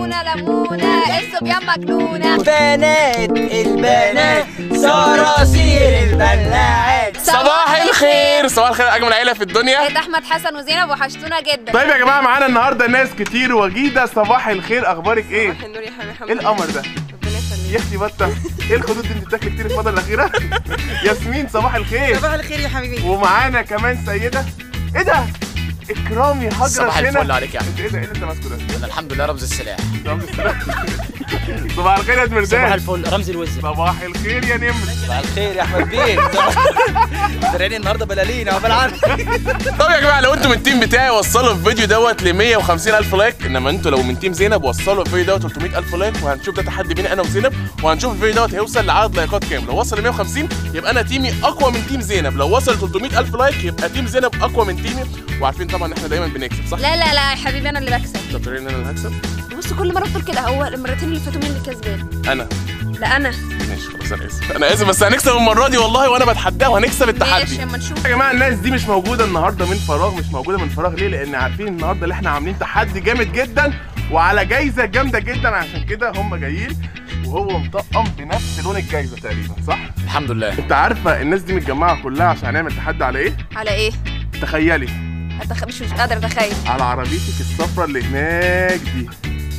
لمونة لمونة الصبيان مجنونة بنات البنات صراصير البلاعات صباح الخير صباح الخير اجمل عيله في الدنيا بقيت احمد حسن وزينب وحشتونا جدا طيب يا جماعه معانا النهارده ناس كتير وجيده صباح الخير اخبارك ايه النور يا حبيبي الحمد ايه القمر ده ربنا يخليك يا اختي بطه ايه الخدود دي انت بتاكلي كتير الفتره الاخيره ياسمين صباح الخير صباح الخير يا حبيبي ومعانا كمان سيده ايه ده اكرامي هجرة صباح هنا الفل عليك يا انت ايه ده ايه اللي انت ماسكه ده انا الحمد لله رمز السلاح رمز السلام. صباح الخير يا صباح مردان الفل رمز الوزة صباح الخير يا نمر صباح الخير يا احمد بيه تراني النهارده بلالين يا بالعرض طب يا جماعه لو انتوا من التيم بتاعي وصلوا الفيديو دوت ل 150 الف لايك انما انتوا لو من تيم زينب وصلوا الفيديو دوت 300 الف لايك وهنشوف ده تحدي بيني انا وزينب وهنشوف الفيديو دوت هيوصل لعدد لايكات كام لو وصل ل 150 يبقى انا تيمي اقوى من تيم زينب لو وصل ل 300 الف لايك يبقى تيم زينب اقوى من تيمي وعارفين طبعا ان احنا دايما بنكسب صح لا لا لا يا حبيبي انا اللي بكسب انت بتقولي ان انا اللي هكسب بص كل مرة بتقول كده هو المرتين اللي فاتوا مين اللي كسبان انا لا انا ماشي خلاص انا اسف انا اسف بس هنكسب المره دي والله وانا بتحداه وهنكسب التحدي ماشي اما نشوف يا جماعه الناس دي مش موجوده النهارده من فراغ مش موجوده من فراغ ليه لان عارفين النهارده اللي احنا عاملين تحدي جامد جدا وعلى جايزه جامده جدا عشان كده هم جايين وهو مطقم بنفس لون الجايزه تقريبا صح الحمد لله انت عارفه الناس دي متجمعه كلها عشان هنعمل تحدي على ايه على ايه تخيلي أتخ... مش مش قادر اتخيل على عربيتك الصفرا اللي هناك دي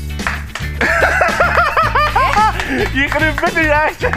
يخرب بيتي يا عشان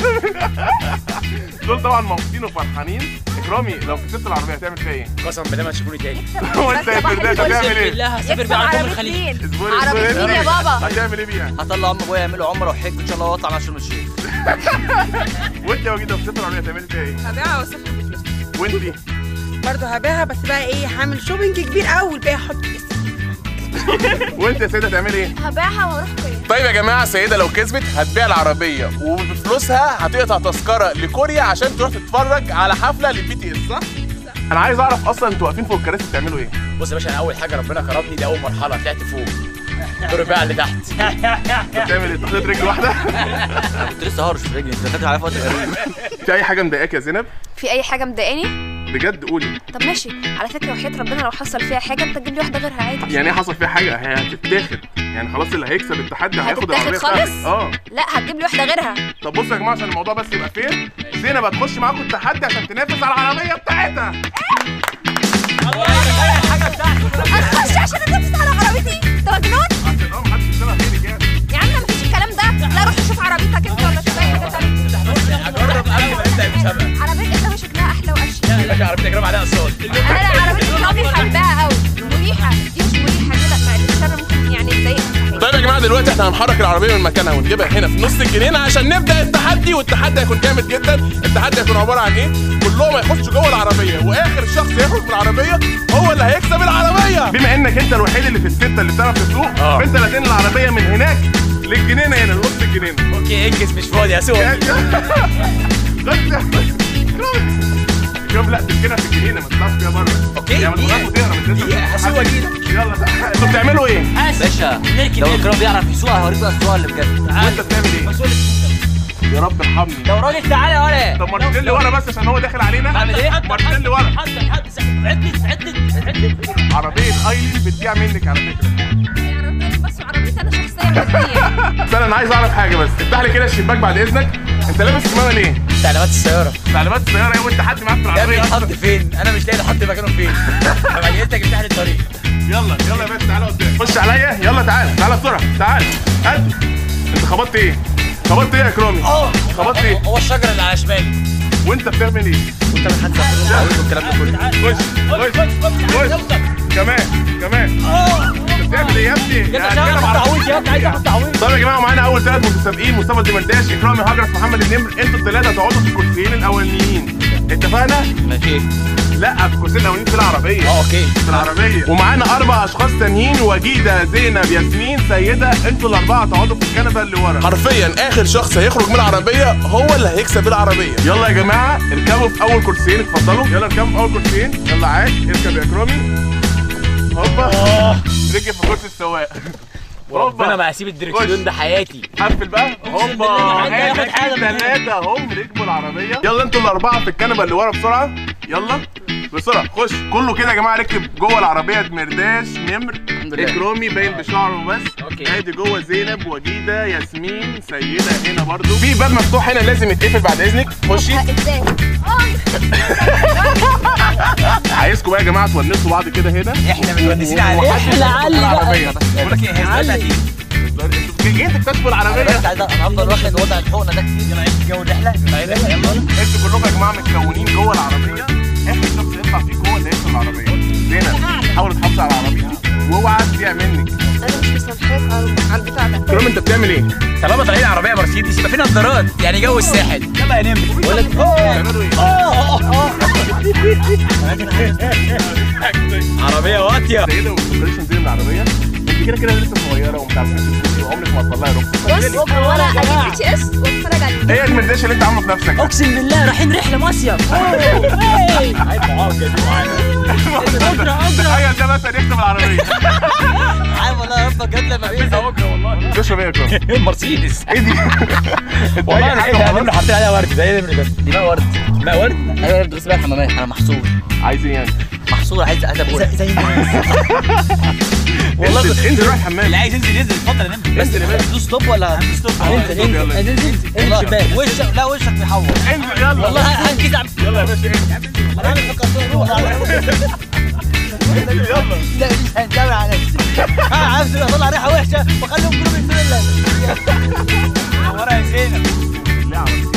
دول طبعا مبسوطين وفرحانين اكرامي لو كسبت العربيه هتعمل فيها ايه؟ قسما بالله ما تشوفوني تاني وانت يا صباح فرداس الفل. هتعمل ايه؟ بالله هسافر يكسب بيها على طول عربية الخليج مين اصبري عربية اصبري مين يا بابا هتعمل ايه بيها؟ هطلع ام ابويا يعملوا عمره وحج ان شاء الله واطلع مع شرم الشيخ وانت يا وجيد لو كسبت العربيه هتعملي فيها ايه؟ هبيعها واسافر بفلوس وانتي برضه هبيعها بس بقى ايه هعمل شوبينج كبير قوي بقى احط اسمي وانت يا سيده هتعملي ايه؟ هبيعها واروح فين طيب يا جماعه سيده لو كسبت هتبيع العربيه وبفلوسها هتقطع تذكره لكوريا عشان تروح تتفرج على حفله للبي تي اس صح؟ انا عايز اعرف اصلا انتوا واقفين فوق الكراسي بتعملوا ايه؟ بص يا باشا انا اول حاجه ربنا كرمني دي اول مرحله طلعت فوق الدور بقى اللي تحت بتعمل ايه؟ تحط رجل واحده؟ كنت لسه هرش في رجلي انت دخلت على وقت غريب في اي حاجه مضايقاك يا زينب؟ في اي حاجة مضايقاني بجد قولي طب ماشي على فكرة وحياة ربنا لو حصل فيها حاجة انت تجيب لي واحدة غيرها عادي يعني ايه حصل فيها حاجه هي هتتاخد يعني خلاص اللي هيكسب التحدي هياخد هتتاخد العربيه خالص؟ بتاعتك اه لا هتجيب لي واحدة غيرها طب بصوا يا جماعه عشان الموضوع بس يبقى فين زينب هتخش معاكم التحدي عشان تنافس على العربيه بتاعتها هتخش عشان انافس على عربيتي انت مجنون عشان اه محدش يشتغل غيرك يعني يا عم مفيش الكلام ده لا روح شوف عربيتك انت ولا شوف اي حاجة تانية اجرب قبل ما نبدا المسابقه عربيتك انت شكلها احلى واشيك يا باشا عربيتي اجرب عليها اصوات انا لا عربيتي رامي حباها قوي مريحة دي مش مريحة كده بعد الشر ممكن يعني تضايقك طيب يا جماعه دلوقتي احنا هنحرك العربيه من مكانها ونجيبها هنا في نص الجنينه عشان نبدا التحدي والتحدي هيكون جامد جدا التحدي هيكون عباره عن ايه كلهم هيخشوا جوه العربيه واخر شخص يخرج من العربيه هو اللي هيكسب العربيه بما انك انت الوحيد اللي في السته اللي بتعرف تسوق اه. فانت اللي هتنقل العربيه من هناك للجنينه هنا لنص الجنينه اوكي انجز مش فاضي يا سوق اكرام لا تركنها في الجنينه ما تطلعش بيها بره اوكي، يعني دقيقة. ما تقرا من دقيقة، هسوق اجيلك. يلا تعالى. انتوا بتعملوا ايه؟ باشا لو اكرام بيعرف يسوق هوريك بقى السواقه اللي بجد وانت بتعمل ايه؟ يا رب ارحمني لو راجل تعالى ولا طب مرتين لي ورا بس عشان هو داخل علينا بعمل ايه؟ مرتين لي ورا حد حد عدت عدت عدت عربيه ايلين بتبيع منك على فكره عربيتي بس عربيتي انا شخصيا بتبيع بس انا عايز اعرف حاجه بس افتح لي كده الشباك بعد اذنك انت لابس كمامه ليه؟ تعليمات السياره تعليمات السياره ايه وانت حد معاك في يا ابني العربيه احط فين انا مش لاقي احط مكانه فين فبعدين افتح لي الطريق يلا يلا يا باشا تعالى قدام خش عليا يلا تعالى تعالى بسرعه تعالى قد انت خبطت ايه؟ خبطت ايه يا اكرامي؟ اه خبطت ايه؟ هو الشجر اللي على شمالي وانت بتعمل ايه؟ وانت من حد صاحبي والكلام ده كله خش خش خش كمان كمان انت بتعمل ايه يا ابني؟ يلا هتكلم عشان على- تعويض يا ابني عايز اخد تعويض طيب يا جماعه معانا اول ثلاث متسابقين مصطفى الدمرداش اكرامي هجرس محمد النمر انتوا الثلاثه هتقعدوا في الكرسيين الاولانيين اتفقنا؟ ماشي لا في الكرسيين الاولانيين في العربيه اه اوكي في العربيه ومعانا اربع اشخاص تانيين وجيده زينب ياسمين سيده انتوا الاربعه هتقعدوا في الكنبه اللي ورا حرفيا اخر شخص هيخرج من العربيه هو اللي هيكسب العربيه يلا يا جماعه اركبوا في اول كرسيين اتفضلوا يلا اركبوا في اول كرسيين يلا عاش اركب يا اكرامي هوبا ركب في كرسي السواق وربنا ما هسيب الدركسيون ده حياتي قفل بقى هوبا بالله ما عندي اخر حاجة من ثلاثة هم ركبوا العربية يلا انتوا الأربعة في الكنبة اللي ورا بسرعة يلا بسرعة خش كله كده يا جماعة ركب جوه العربية دمرداش نمر الحمد بالله. اكرامي باين بشعره بس أوكي. ادي جوه زينب وجيده ياسمين سيده هنا برضو في باب مفتوح هنا لازم يتقفل بعد اذنك خشي ازاي عايزكم بقى يا جماعه تونسوا بعض كده هنا احنا متونسين عليه احنا علي العربيه بقول لك ايه هي استنى انتوا جايين تكتشفوا العربيه بس عايز انا هفضل واخد وضع الحقنه ده كتير يلا نعيش جو الرحله يلا انتوا كلكم يا جماعه متكونين جوه العربيه اخر شخص يطلع فيكم هو اللي هيكسب العربيه زينب حاول تحافظ على العربيه واوعى تضيع منك انا مش مسامحاك على- على البتاع ده كرام انت بتعمل ايه؟ طالما طالعين عربيه مرسيدس يبقى في نظارات يعني جو الساحل يلا يا نمر بقول لك بتعملوا ايه؟ عربيه واطيه سيده وما تفكريش تنزلي من العربيه انت كده كده لسه صغيره وما بتعرفيش تسوقي وعمرك ما هتطلعي رخصه بص هو انا اجيب اتش اس واتفرج عليه هي المرداشه اللي انت عامله في نفسك ده. اقسم بالله رايحين رحله مصيف تخيل ده مثلا يكسب العربيه عارف والله ربك جد لما بيه تشرب ايه يا كرام؟ مرسيدس ايه دي؟ انت والله اي انا حاجه ايه والله. ده حاطين عليها ورد ده ايه النمر ده دي ماء ورد ماء ورد ايوه بس بقى الحمامات انا محصور عايز ايه يعني؟ محصور عايز عايز ابويا زي الناس والله انزل كنت انزل روح الحمام اللي عايز ينزل ينزل اتفضل يا نمر انزل يا باشا. دوس ستوب ولا هندوس ستوب انزل انزل انزل والله انزل وشك لا وشك بيحور انزل يلا والله هنكز عم يلا يا باشا انزل انا عامل فكرتين روح يلا لا مش هندور على نفسي ها عارف اني اطلع ريحه وحشه واخليهم كلهم ينزلوا الا ورا يا زينب لا عملت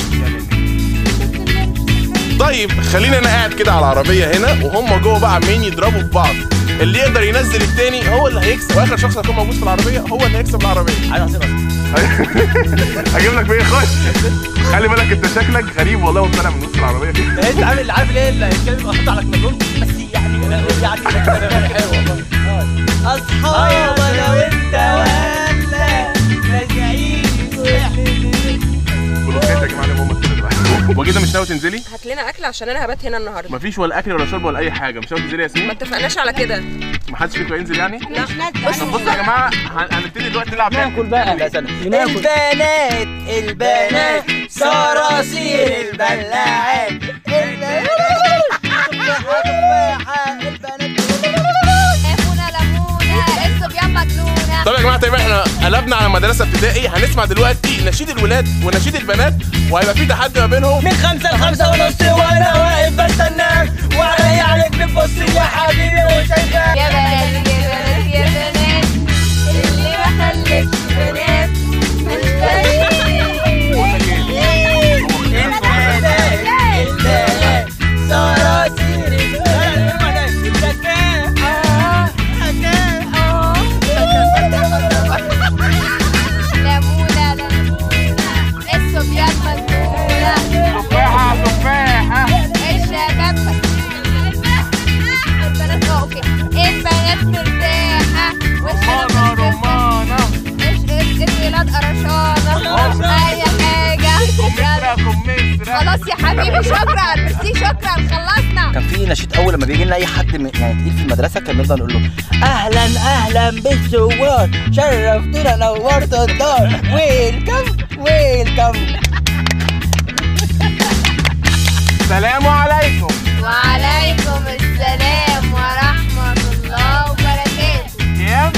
طيب خلينا انا قاعد كده على العربيه هنا وهم جوه بقى عمالين يضربوا في بعض اللي يقدر ينزل التاني هو اللي هيكسب واخر شخص هيكون موجود في العربيه هو اللي هيكسب العربيه عايز اصير هجيب لك فين خش خلي بالك انت شكلك غريب والله وطالع من نص العربيه كده انت عامل عارف ليه الكلام يبقى حاطط على كنترول بس يعني لا يعني شكلها حلو والله اصحاب انا وانت ولا راجعين بلوكات يا جماعه اللي هم كده بقى وكده مش ناوي تنزلي هات لنا اكل عشان انا هبات هنا النهارده مفيش ولا اكل ولا شرب ولا اي حاجه مش ناوي تنزلي يا ما ياسمين اتفقناش على كده محدش فيكم هينزل يعني لا بص بصوا يا جماعه هن- هنبتدي دلوقتي نلعب لعبة. ناكل بقى ناكل البنات البنات صراصير البلاعات ليمونه ليمونه الصبيان مجنونه طب يا جماعه طيب احنا قلبنا على مدرسه ابتدائي هنسمع دلوقتي نشيد الولاد ونشيد البنات وهيبقى في تحدي ما بينهم من خمسة لخمسة ونص وانا واقف بستناك وعلي عليك بتبص يا حبيبي وشايفاك يا بنات يا بنات يا بنات اللي ما خلفش بنات مش البنات صراصير ليمونه ليمونه الصبيان مجنونه تفاحه تفاحه الشباب البنات اه اوكي البنات مرتاحة والشباب رمانه مرتاحة. رمانه ايش ايش الولاد قرشانة اي حاجة كمثرى كمثرى خلاص يا حبيبي شكرا ميرسي شكرا خلصنا كان في نشيد اول لما بيجي لنا اي حد من يعني تقيل في المدرسه كان بنفضل نقول له اهلا اهلا بالزوار شرفتونا نورتوا الدار ويلكم ويلكم السلام عليكم وعليكم السلام ورحمة الله وبركاته كام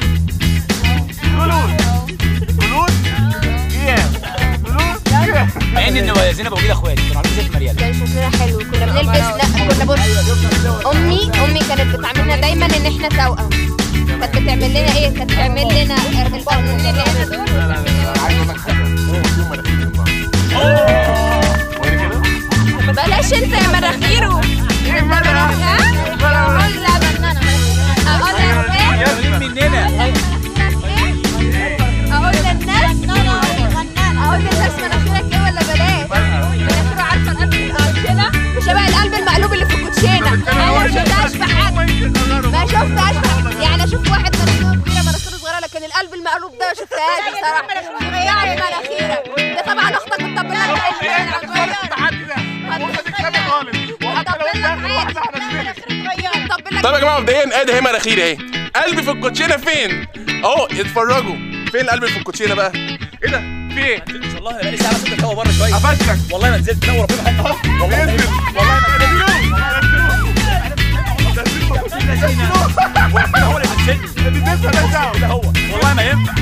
جلود جلود كام جلود كام مع ان ان زينب وجيد اخواتي كانوا عاملين زي مريال كان شكلنا حلو كنا بنلبس لا كنا بص امي امي كانت بتعاملنا دايما ان احنا توأم كانت بتعمل لنا ايه كانت بتعمل لنا القانونين اللي هنا دول عايز اقول لك حاجه هو فيهم مناخير من بعض وين كده بلاش انت يا مناخيره ايه المناخ ها؟ اقول لك اقول لك ايه مننا اقول للناس اقول للناس مناخيرك ايه ولا بلاش مناخيره عارفه القلب الكوتشينه شبه القلب المقلوب اللي في الكوتشينه انا ما شفتهاش في حد ما شفتهاش في حد يعني اشوف واحد مناخيره كبيره مناخيره صغيره لكن القلب المقلوب ده ما شفتهاش بصراحه ضيعت مناخيرك ده طبعا اختك مطبل لك التحدي ده مش هتكسبي خالص وحتى لو انت اخر واحده هنزلك طب يا جماعه مبدئيا ادي اهي مناخيري اهي قلبي في الكوتشينه فين اهو اتفرجوا فين القلب في الكوتشينه بقى ايه ده في ايه والله انا بقالي ساعه بس كنت بره شويه قفشتك والله ما نزلت لا وربنا حتى والله ما انزل نزلت. والله ما نزلت. نزلوه نزلوه هو اللي بتشد الدبس مالهاش دعوه ده هو والله ما ينفع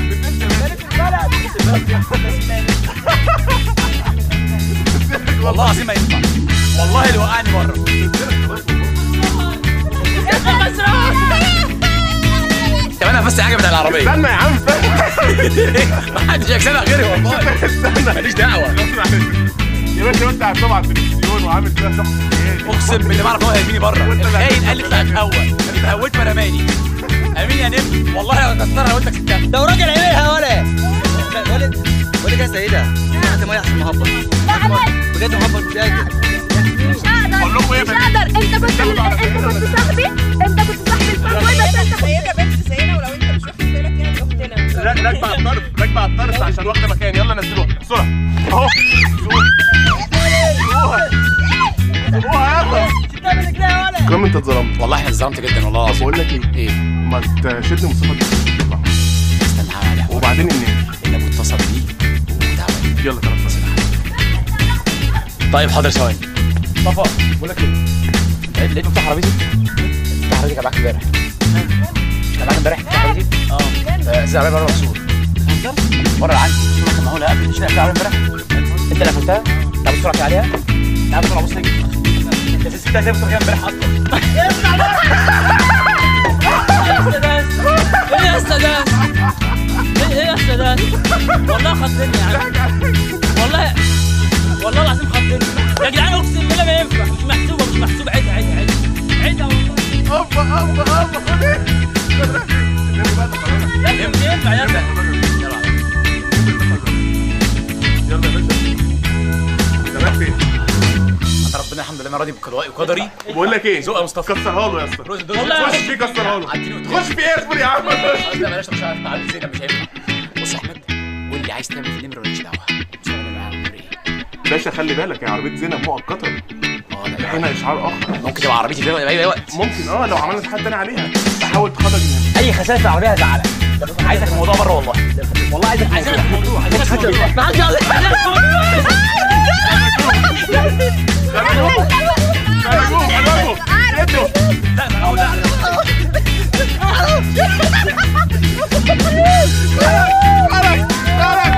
والله العظيم ما ينفع والله اللي وقعني بره طب انا بس حاجه بتاع العربيه استنى يا عم ما حدش هيكسبها غيري والله استنى ماليش دعوه يا باشا وانت هتطلع على التلفزيون وعامل فيها شخص سياسي. اقسم بالله ما اعرف هو هيرميني بره الخاين قال لي اطلع اتهوى اتهويت فرماني امين يا نمر والله لو كسرها لو انت كسبتها ده راجل عينيها ولا ولد ولد يا سيدة انت ما يحصل مهبط بجد مهبط مش قادر مش هقدر أقول لكم إيه مش بس؟ هقدر انت كنت انت كنت صاحبي انت كنت صاحبي الفاضي بس انت كنت سيدة بنت سيدة ولو انت مش واخد بالك يعني اختنا لا راكبه على الطرف راكبه على الطرف عشان واخده مكان يلا نزلوها بسرعه اهو سيبوها سيبوها يلا كم انت اتظلمت والله احنا اتظلمت جدا والله العظيم بقول لك ايه ايه ما تشد مصطفى دي استنى على حوار وبعدين النمر اللي متصل بيه وتعبان يلا كلام فاصل طيب حاضر ثواني صفا بقول لك ايه لقيت مفتاح عربيتي مفتاح عربيتي كان معاك امبارح مش كان معاك امبارح مفتاح عربيتي اه ازاي عربيه بره مكسور بره عندي مش كان معقوله قبل مش لاقي امبارح انت اللي قفلتها تعال بص سرعتي عليها تعال بسرعه بص لي انت سبتها ازاي بص امبارح اصلا ايه يا استاذ ايه يا استاذ والله خضني يا عم والله والله العظيم خضني يا جدعان اقسم بالله ما ينفع مش محسوبه مش محسوبه عيدها عيدها عيدها عيدها والله ابا ابا ابا خد ايه النمر بقى تخرجها ينفع ينفع ينفع يلا يا باشا تمام فين انا ربنا الحمد لله انا راضي بقضائي وقدري بقول لك ايه ذوق يا مصطفى كسرها له يا اسطى والله خش فيه كسرها له عديني قدام. خش فيه ايه اصبر يا عم خلاص لا بلاش مش عارف عامل زينب مش هينفع بص يا احمد قول لي عايز تعمل في النمر ماليش دعوه بس انا معايا نمر ايه باشا خلي بالك يا عربيه زينب مؤقتا اه لا هنا اشعار اخر ممكن تبقى عربيتي في اي وقت ممكن اه لو عملت حد تاني عليها تحاول تخرج منها اي خسائر في العربيه هزعلك عايزك في الموضوع بره والله والله عايزك في الموضوع ما حدش يعرف خرجوه خرجوه خرجوه ادوا لا ما هو لا خرج خرج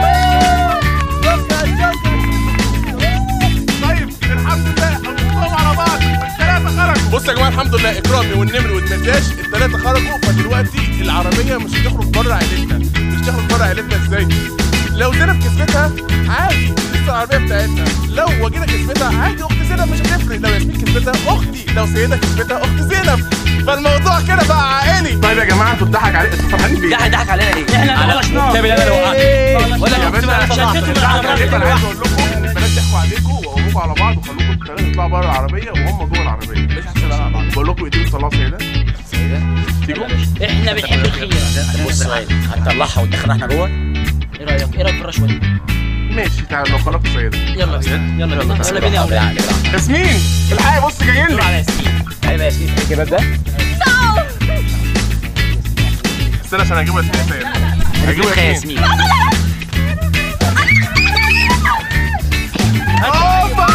طيب الحمد لله الله على بعض الثلاثه خرجوا بصوا يا جماعه الحمد لله اكرامي والنمر والدمداش الثلاثه خرجوا فدلوقتي العربيه مش هتخرج بره عيلتنا مش هتخرج بره عيلتنا ازاي لو زينب كسبتها عادي لسه العربيه بتاعتنا لو وجينا كسبتها عادي اخت زينب مش هتفرق لو ياسمين كسبتها اختي لو سيده كسبتها اخت زينب فالموضوع كده بقى عائلي طيب يا جماعه انتوا ضحك عليكم انتوا فرحانين بيه ضحك ضحك علينا ليه؟ احنا على غلطنا كتاب اللي انا لو وقعت يا باشا شتتوا من العربية. انا عايز اقول لكم ان البنات ضحكوا عليكم وقوموكوا على بعض وخلوكم الثلاثه يطلعوا بره العربيه وهم جوه العربيه مش هحسب انا بعض بقول لكم ايديكم طلعوا سيده سيده تيجوا احنا بنحب الخير بص سؤال هنطلعها وندخلها احنا جوه ايه رايك ايه رايك في الرشوه دي ماشي تعالوا لو خرجتوا سيده يلا بينا يلا بينا يلا بينا يا بالعقل اولاد بالعقل ياسمين الحقي بص جايين لي على ياسمين ايوه ياسمين في الكباب ده استنى عشان اجيبوا ياسمين سيده هجيبوا يا ياسمين ياسمين اوبا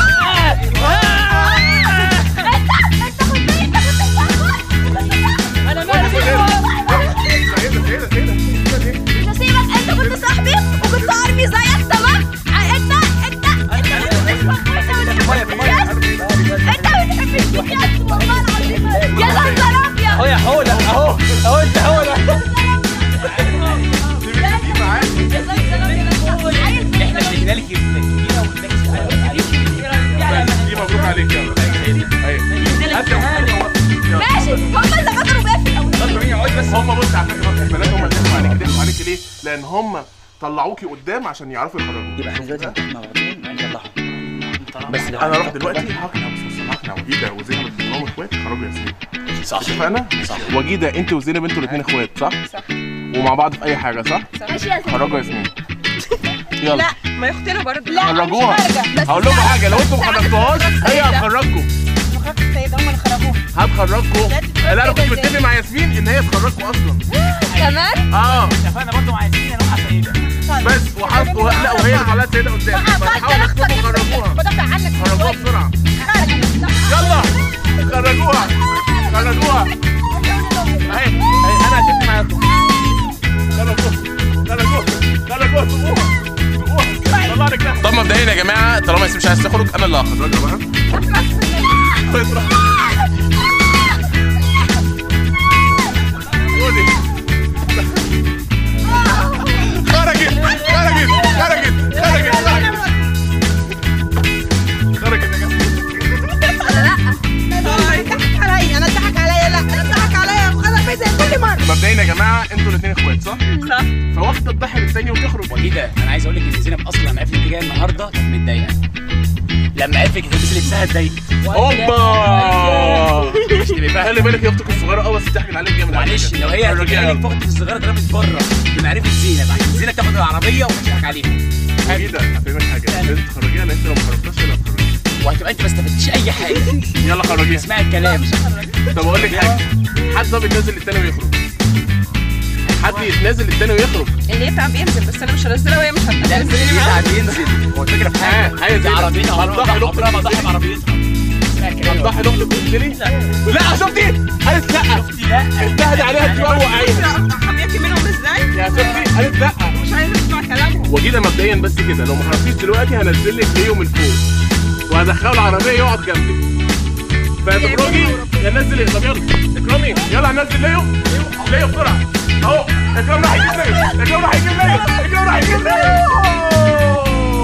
انا مالي سيده سيده سيده مش هسيبك انت كنت صاحبي وكنت ارمي زيك تمام ع- انت انت انت انت بتحب الشيكات والله العظيم يا زنزر ابيض اهو يا حوله اهو اهو انت حوله دي معاك يا زنزر ابيض عايز احنا اشترينا لك الكبيره دي مبروك عليك يلا ايوه ماشي هم اللي غدروا بيا في الاول هم بص على فكره البنات هم اللي ضحكوا عليك ضحكوا عليك ليه؟ لان هم طلعوكي قدام عشان يعرفوا يخرجوك يبقى احنا دلوقتي نتفق مع بعضين نطلعهم بس لو انا اروح دلوقتي هقنع بص بص هقنع وجيده وزينب انهم اخوات خرجوا ياسمين صح اتفقنا؟ صح. وجيده انت وزينب انتوا الاثنين اخوات صح؟ صح ومع بعض في اي حاجه صح؟ ماشي يا زلمه خرجوا ياسمين يلا لا ما يا اختنا برضه لا خرجوها مش هرجع. بس هقول لكم ساعة- حاجه لو انتوا ما ساعة خرجتوهاش خرجت هي سيدة. هتخرجكم مخافة السيدة هم اللي خرجوها هتخرجكم لا تتفرج لا انا كنت كده متفق ازاي؟ مع ياسمين ان هي تخرجكم اصلا كمان اه اتفقنا برضه مع ياسمين نروح على سيده بس وحطوا لا وهي اللي طلعت سيده قدام فحاولوا تكتبوا خرجوها بدافع عنك خرجوها بسرعه يلا خرجوها خرجوها أي- انا هشد معاكم يلا جوه يلا جوه يلا جوه سيبوها سيبوها طلع رجلها طب مبدئيا يا جماعه طالما ياسمين مش عايز تخرج انا اللي هاخد راجع بقى اطرح. خدي. خرجت خرجت خرجت خرجت خرجت خرجت يا جماعه ضحك عليا انا ضحك عليا لا انا ضحك عليا وخدها فيا زي كل مره مبدئيا يا جماعه انتوا الاثنين اخوات صح؟ صح فواحده تضحي بالثانيه وتخرج وكده انا عايز اقول لك ان زينب اصلا لما عرفت انت جايه النهارده كانت متضايقه لما عرفت تلبسي لبسها اتضايقت اوبا مش تبقى فاهم خلي بالك يا اختك الصغيره اه بس بتحكي عليك جامد على معلش فكرة. لو هي الرجالة. هتجيلك فوق في الصغيره اترمت بره بمعرفه زينب عشان زينب تاخد العربيه وتضحك عليها كده هفهمك حاجه لازم تخرجيها لان انت لو ما خرجتش انا هتخرجيها وهتبقى انت ما استفدتش اي حاجه يلا خرجيها اسمعي الكلام طب اقول لك حاجه حد ده بيتنازل للتاني ويخرج حد يتنازل للتاني ويخرج اللي يتعب ينزل بس انا مش هنزلها وهي مش لا هتنزل يتعب ينزل هو الفكره في حاجه ها هي دي عربيتها هتضحي عمرها ما لاختك ضحي بعربيتها اسمعي الكلام هتضحي لاختك وتنزلي لا شفتي قالت لا شفتي لا انتهت عليها تروق عينها حبيبتي منهم ازاي يا ستي قالت لا مش عايزه اسمع كلامهم وجينا مبدئيا بس كده لو ما خرجتيش دلوقتي هنزل لك ليو من فوق وهدخله العربيه يقعد جنبك فتخرجي يا نزل طب يلا اكرامي يلا هنزل ليو ليو بسرعه اهو اكرام راح يجيب ليو اكرام راح يجيب ليو اكرام راح يجيب ليو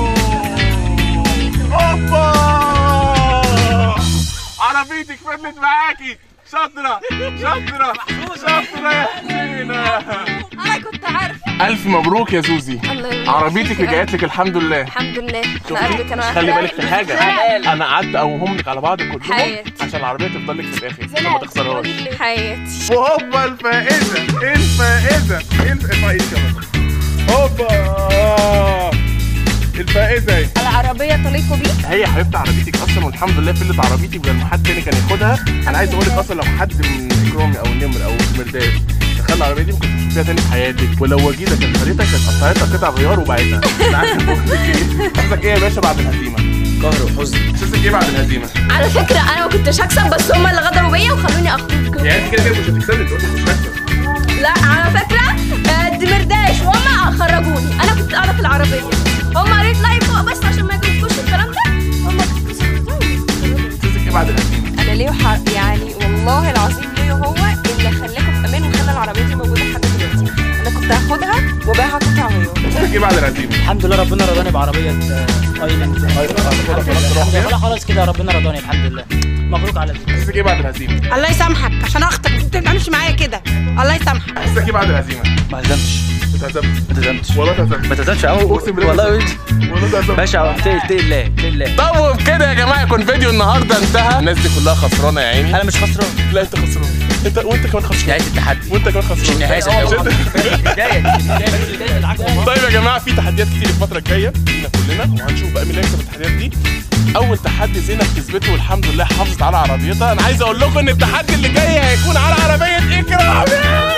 اوبا عربيتك فضلت معاكي شاطره شاطره شاطره يا حسينه انا كنت عارفه الف مبروك يا زوزي الله يبارك عربيتك فيك. رجعت لك الحمد لله الحمد لله انا شوفي قلبي كان خلي بالك في حاجه حياتي. انا قعدت اقومهم لك على بعض كلهم حياتي. عشان العربيه تفضل لك في الاخر عشان ما تخسرهاش حياتي وهوبا الفائزه الفائزه الف- ارفعي ايدك يا بطل. هوبا الفائزه اهي العربية تليق بي هي حبيبتي عربيتك اصلا والحمد لله فلت عربيتي بدل ما حد تاني كان ياخدها انا عايز اقول لك اصلا لو حد من اكرامي او نمر او مرداد دخل العربيه دي ممكن تشوفيها تاني في حياتك ولو وجيده كانت خدتها كانت قطعتها قطع غيار وباعتها انا عارف بقول لك ايه احساسك ايه يا باشا بعد الهزيمه قهر وحزن احساسك ايه بعد الهزيمه على فكرة انا ما كنتش هكسب بس هما اللي غدروا بيا وخلوني اخرج يعني انت كده كده مش هتكسبي انت قلت مش هتكسب لا على فكرة آه، دي مرداش وهما خرجوني انا كنت قاعدة في العربية هما قالت لاي فوق بس عشان ما يجيبوش الكلام ده هما احساسك ايه بعد الهزيمه انا ليه ح... يعني والله العظيم ليه هو اللي خلاكم في امان وخلى العربيه دي موجوده لحد دلوقتي انا كنت هاخدها وباعها قطع غيار احساسك ايه بعد الهزيمه الحمد لله ربنا رضاني بعربيه آه، ايلاند الحمد لله لا خلاص كده ربنا رضاني الحمد لله مبروك على احساسك ايه بعد الهزيمه الله يسامحك عشان اختك ما بتعملش معايا كده الله يسامحك احساسك ايه بعد الهزيمه ما هزمتش اتهزمت ما تهزمتش والله اتهزمت ما تهزمش قوي أقسم بالله والله والله اتهزمت باشا تقل تقل الله تقل الله طب وبكده يا جماعه يكون فيديو النهارده انتهى الناس دي كلها خسرانه يا عيني انا مش خسران لا انت خسران انت وانت كمان خسران نهايه التحدي وانت كمان خسران مش النهايه اه، مش صدقني. انت. بدايه بدايه بالعكس والله. طيب يا جماعه في تحديات كتير الفتره الجايه لينا كلنا وهنشوف بقى مين اللي هيكسب التحديات دي اول تحدي زينب كسبته والحمد لله حافظت على عربيتها انا عايز اقول لكم ان التحدي اللي جاي هيكون على عربيه اكرام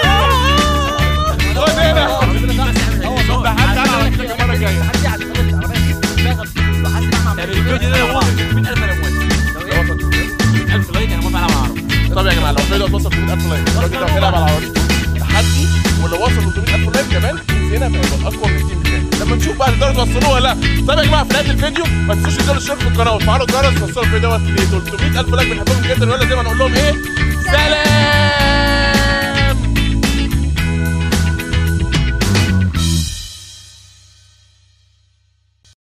خد هنا تحدي على عربيتك المره الجايه الفيديو ده لو وصل 100000 انا موافق لو ايه 100000 لايك انا موافق على عربي طب يا جماعه لو الفيديو توصل 300000 لايك الراجل ده هيلعب على عربيته تحدي ولو وصل 300000 لايك كمان زينب هيبقى الاقوى من التيم بتاعي لما نشوف بقى تقدروا توصلوه ولا لا طيب يا جماعه في نهايه الفيديو ما تنسوش تنزلوا الاشتراك في القناه وتفعلوا الجرس توصلوا الفيديو دوت ل 300000 لايك بنحبكم جدا ولا زي ما نقول لهم ايه سلام